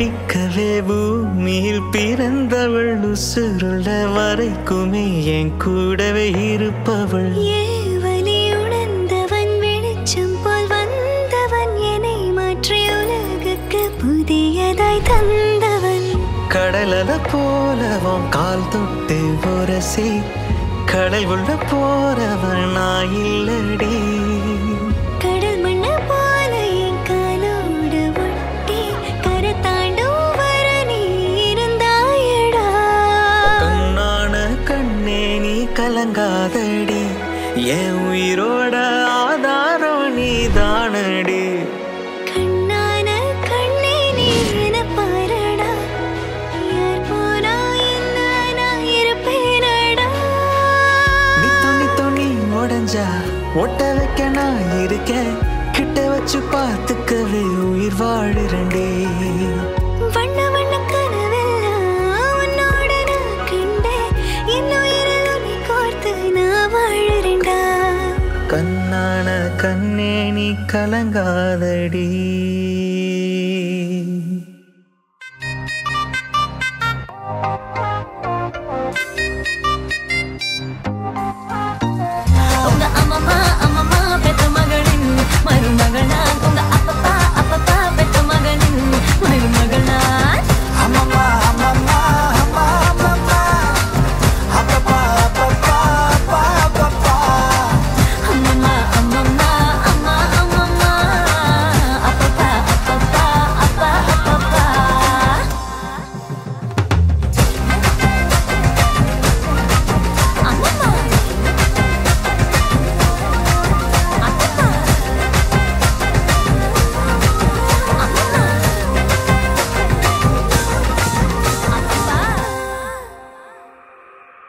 நினைக்கவே பூமியில் பிறந்தவள் உசுருள்ள வரைக்குமே என் கூடவே இருப்பவள் ஏவலி உணர்ந்தவன் வெளிச்சம் போல் வந்தவன் என்னை மாற்றி உலகுக்கு புதியதாய் தந்தவன் கடலல போலவும் கால் தொட்டு உரசி கடல் உள்ள போறவன் நான் இல்லடி கடல் மண்ணு போல என் காலோடு ஒட்டி கரை தாண்டும் வர நீ இருந்தாயடா கண்ணான கண்ணே நீ கலங்காதடி என் உயிரோட ஆதாரம் நீ தானடி கண்ணான கண்ணே நீ என பாரடா யார் போனா என்ன நான் இருப்பேனடா நீ துணி துணி உடஞ்சா ஒட்ட வைக்க நான் இருக்கேன் கிட்ட வச்சு பார்த்துக்கவே உயிர் வாழுறண்டே வண்ண வண்ண கனவெல்லாம் உன்னோட நான் கண்டேன் என் உயிரில் உன்னை கோர்த்து நான் வாழுறேன்டா கண்ணான கண்ணே நீ கலங்காதடி